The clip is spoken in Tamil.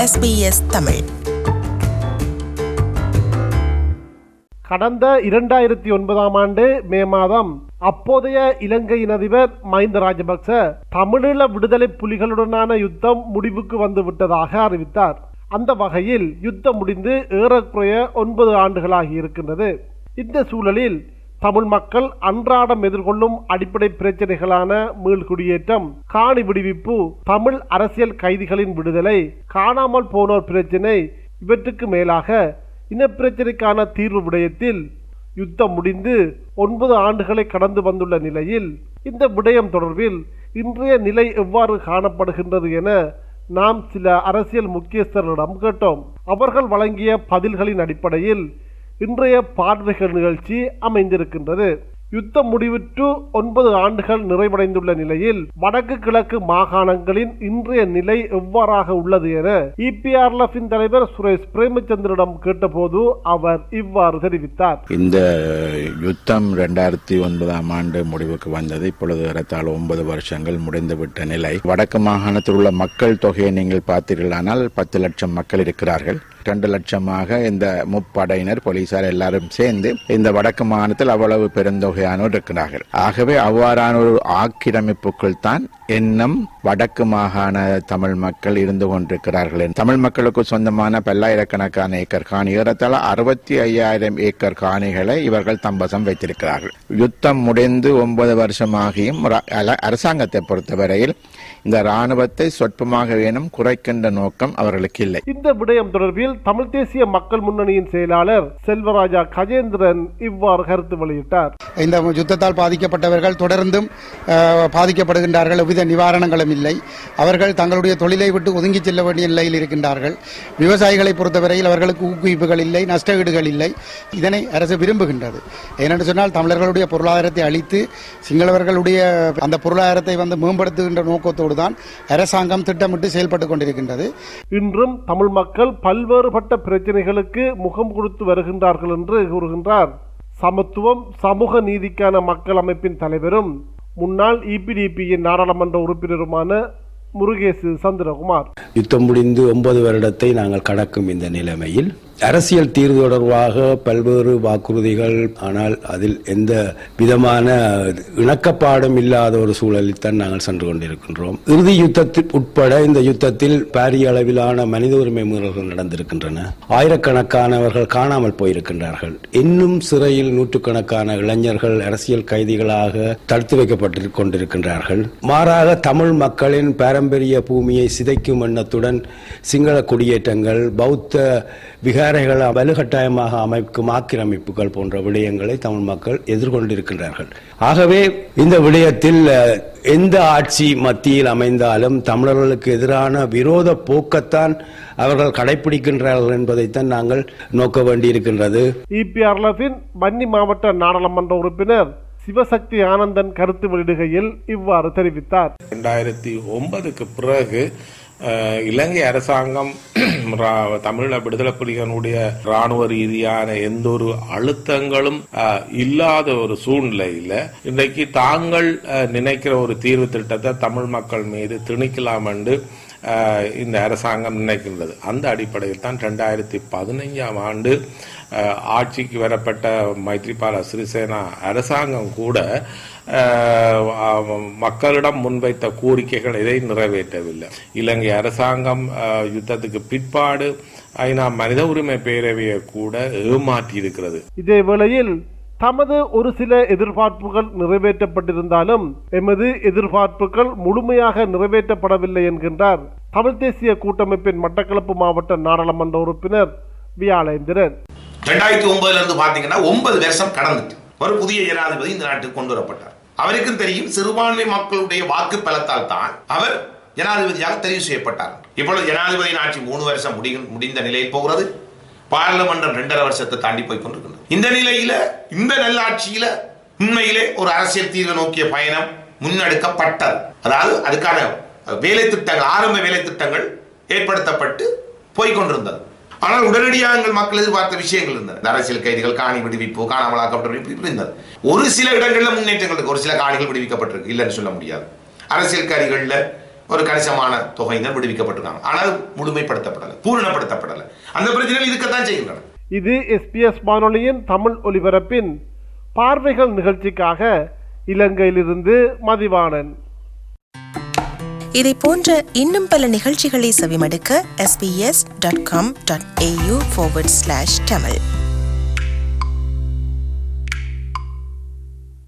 SBS தமிழ் கடந்த இரண்டாயிரத்தி ஒன்பதாம் ஆண்டு மே மாதம் அப்போதைய இலங்கையின் அதிபர் மஹிந்த ராஜபக்ச தமிழீழ விடுதலை புலிகளுடனான யுத்தம் முடிவுக்கு வந்து விட்டதாக அறிவித்தார் அந்த வகையில் யுத்தம் முடிந்து ஏறக்குறைய ஒன்பது ஆண்டுகளாகி இருக்கின்றது இந்த சூழலில் தமிழ் மக்கள் அன்றாடம் எதிர்கொள்ளும் அடிப்படை பிரச்சனைகளான மீள்குடியேற்றம் காணி விடுவிப்பு தமிழ் அரசியல் கைதிகளின் விடுதலை காணாமல் போனோர் பிரச்சினை இவற்றுக்கு மேலாக இனப்பிரச்சினைக்கான தீர்வு விடயத்தில் யுத்தம் முடிந்து ஒன்பது ஆண்டுகளை கடந்து வந்துள்ள நிலையில் இந்த விடயம் தொடர்பில் இன்றைய நிலை எவ்வாறு காணப்படுகின்றது என நாம் சில அரசியல் முக்கியஸ்தர்களிடம் கேட்டோம் அவர்கள் வழங்கிய பதில்களின் அடிப்படையில் இன்றைய பார்வைகள் நிகழ்ச்சி அமைந்திருக்கின்றது யுத்தம் முடிவுற்று ஒன்பது ஆண்டுகள் நிறைவடைந்துள்ள நிலையில் வடக்கு கிழக்கு மாகாணங்களின் இன்றைய நிலை எவ்வாறாக உள்ளது என இபிஆர்எஃபின் தலைவர் சுரேஷ் பிரேமச்சந்திரிடம் கேட்டபோது அவர் இவ்வாறு தெரிவித்தார் இந்த யுத்தம் ரெண்டாயிரத்தி ஒன்பதாம் ஆண்டு முடிவுக்கு வந்தது இப்பொழுது ஏறத்தாழ ஒன்பது வருஷங்கள் முடிந்துவிட்ட நிலை வடக்கு மாகாணத்தில் உள்ள மக்கள் தொகையை நீங்கள் பார்த்தீர்களானால் பத்து லட்சம் மக்கள் இருக்கிறார்கள் இரண்டு லட்சமாக இந்த முப்படையினர் போலீசார் எல்லாரும் சேர்ந்து இந்த வடக்கு மாகாணத்தில் அவ்வளவு பெருந்தொகையானோர் இருக்கிறார்கள் ஆகவே அவ்வாறான ஒரு ஆக்கிரமிப்புக்குள் தான் இன்னும் வடக்கு மாகாண தமிழ் மக்கள் இருந்து கொண்டிருக்கிறார்கள் தமிழ் மக்களுக்கு சொந்தமான பல்லாயிரக்கணக்கான ஏக்கர் காணி ஏறத்தாழ அறுபத்தி ஐயாயிரம் ஏக்கர் காணிகளை இவர்கள் தம்பசம் வைத்திருக்கிறார்கள் யுத்தம் முடிந்து ஒன்பது வருஷமாகியும் ர- அல- அரசாங்கத்தை பொறுத்தவரையில் இந்த ராணுவத்தை சொற்பமாக வேணும் குறைக்கின்ற நோக்கம் அவர்களுக்கு இல்லை இந்த விடயம் தொடர்பில் தமிழ் தேசிய மக்கள் முன்னணியின் செயலாளர் செல்வராஜா கஜேந்திரன் இவ்வாறு கருத்து வெளியிட்டார் இந்த யுத்தத்தால் பாதிக்கப்பட்டவர்கள் தொடர்ந்தும் அஹ், பாதிக்கப்படுகின்றார்கள் எவ்வித நிவாரணங்களும் இல்லை அவர்கள் தங்களுடைய தொழிலை விட்டு ஒதுங்கி செல்ல வேண்டிய நிலையில் இருக்கின்றார்கள் விவசாயிகளை பொறுத்தவரையில் அவர்களுக்கு ஊக்குவிப்புகள் இல்லை நஷ்டஈடுகள் இல்லை இதனை அரசு விரும்புகின்றது ஏனென்று சொன்னால் தமிழர்களுடைய பொருளாதாரத்தை அழித்து சிங்களவர்களுடைய அந்த பொருளாதாரத்தை வந்து மேம்படுத்துகின்ற நோக்கத்தோடு தான் அரசாங்கம் திட்டமிட்டு செயல்பட்டுக் கொண்டிருக்கின்றது இன்றும் தமிழ் மக்கள் பல்வேறுபட்ட பிரச்சனைகளுக்கு முகம் கொடுத்து வருகின்றார்கள் என்று கூறுகின்றார் சமத்துவம் சமூக நீதிக்கான மக்கள் அமைப்பின் தலைவரும் முன்னாள் இபிடிபியின் நாடாளுமன்ற உறுப்பினருமான முருகேசு சந்திரகுமார் யுத்தம் முடிந்து ஒன்பது வருடத்தை நாங்கள் கடக்கும் இந்த நிலைமையில் அரசியல் தீர்வு தொடர்பாக பல்வேறு வாக்குறுதிகள் ஆனால் அதில் எந்த விதமான இணக்கப்பாடும் இல்லாத ஒரு சூழலில் தான் நாங்கள் சென்று கொண்டிருக்கின்றோம் இறுதி யுத்தத்தில் உட்பட இந்த யுத்தத்தில் பாரிய அளவிலான மனித உரிமை மீறல்கள் நடந்திருக்கின்றன ஆயிரக்கணக்கானவர்கள் காணாமல் போயிருக்கின்றார்கள் இன்னும் சிறையில் நூற்றுக்கணக்கான இளைஞர்கள் அரசியல் கைதிகளாக தடுத்து வைக்கப்பட்டு கொண்டிருக்கின்றார்கள் மாறாக தமிழ் மக்களின் பாரம்பரிய பூமியை சிதைக்கும் எண்ணத்துடன் சிங்கள குடியேற்றங்கள் பௌத்த விகாரைகளை வலுக்கட்டாயமாக அமைக்கும் ஆக்கிரமிப்புகள் போன்ற விடயங்களை தமிழ் மக்கள் எதிர்கொண்டிருக்கின்றார்கள் ஆகவே இந்த விடயத்தில் அஹ், எந்த ஆட்சி மத்தியில் அமைந்தாலும் தமிழர்களுக்கு எதிரான விரோத போக்கத்தான் அவர்கள் கடைபிடிக்கின்றார்கள் என்பதைத்தான் நாங்கள் நோக்க வேண்டியிருக்கின்றது இபிஆர்எஃபின் வன்னி மாவட்ட நாடாளுமன்ற உறுப்பினர் சிவசக்தி ஆனந்தன் கருத்து வெளியிடுகையில் இவ்வாறு தெரிவித்தார் ரெண்டாயிரத்தி ஒன்பதுக்கு பிறகு அஹ், இலங்கை அரசாங்கம் ரா- தமிழீழ விடுதலை புலிகளுடைய ராணுவ ரீதியான எந்த ஒரு அழுத்தங்களும் அஹ், இல்லாத ஒரு சூழ்நிலையில இன்றைக்கு தாங்கள் அஹ், நினைக்கிற ஒரு தீர்வு திட்டத்தை தமிழ் மக்கள் மீது திணிக்கலாம் என்று அஹ், இந்த அரசாங்கம் நினைக்கின்றது அந்த அடிப்படையில் தான் ரெண்டாயிரத்தி பதினைஞ்சாம் ஆண்டு அஹ், ஆட்சிக்கு வரப்பட்ட மைத்ரிபால சிறிசேனா அரசாங்கம் கூட அஹ், அஹ், மக்களிடம் முன்வைத்த கோரிக்கைகள் எதை நிறைவேற்றவில்லை இலங்கை அரசாங்கம் அஹ், யுத்தத்துக்கு பிற்பாடு ஐநா மனித உரிமை பேரவையை கூட ஏமாற்றி இருக்கிறது இதே வேளையில் தமது ஒரு சில எதிர்பார்ப்புகள் நிறைவேற்றப்பட்டிருந்தாலும் எமது எதிர்பார்ப்புகள் முழுமையாக நிறைவேற்றப்படவில்லை என்கின்றார் தமிழ் தேசிய கூட்டமைப்பின் மட்டக்களப்பு மாவட்ட நாடாளுமன்ற உறுப்பினர் வியாழேந்திரன் ரெண்டாயிரத்தி ஒன்பதுல இருந்து பாத்தீங்கன்னா ஒன்பது வருஷம் கடந்துட்டு ஒரு புதிய ஜனாதிபதி இந்த நாட்டுக்கு கொண்டு வரப்பட்டார் அவருக்கும் தெரியும் சிறுபான்மை மக்களுடைய வாக்கு பலத்தால் தான் அவர் ஜனாதிபதியாக தெரிவு செய்யப்பட்டார் இப்பொழுது ஜனாதிபதியின் ஆட்சி மூணு வருஷம் முடி- முடிந்த நிலையில் போகிறது பாராளுமன்றம் ரெண்டரை வருஷத்தை தாண்டி போய் கொண்டிருக்கின்றது இந்த நிலையில இந்த நல்லாட்சியில உண்மையிலே ஒரு அரசியல் தீர்வு நோக்கிய பயணம் முன்னெடுக்கப்பட்டது அதாவது அதுக்கான வேலை திட்டங்கள் ஆரம்ப வேலை திட்டங்கள் ஏற்படுத்தப்பட்டு போய் கொண்டிருந்தது ஆனால் உடனடியாக எங்கள் மக்கள் எதிர்பார்த்த விஷயங்கள் இருந்தது இந்த அரசியல் கைதிகள் காணி விடுவிப்பு காணாமலாக்கப்பட்ட இப்படி இருந்தது ஒரு சில இடங்களில் முன்னேற்றங்கள் இருக்கு ஒரு சில காணிகள் விடுவிக்கப்பட்டிருக்கு இல்லைன்னு சொல்ல முடியாது அரசியல் கைதிகளில் ஒரு கணிசமான தொகையினர் விடுவிக்கப்பட்டிருக்காங்க ஆனால் முழுமைப்படுத்தப்படலை பூரணப்படுத்தப்படலை அந்த பிரச்சனைகள் இருக்கத்தான் செய்கின்றன இது எஸ்பிஎஸ் வானொலியின் தமிழ் ஒலிபரப்பின் பார்வைகள் நிகழ்ச்சிக்காக இலங்கையிலிருந்து மதிவாணன் இதை போன்ற இன்னும் பல நிகழ்ச்சிகளை செவிமடுக்க sbs.com.au forward slash tamil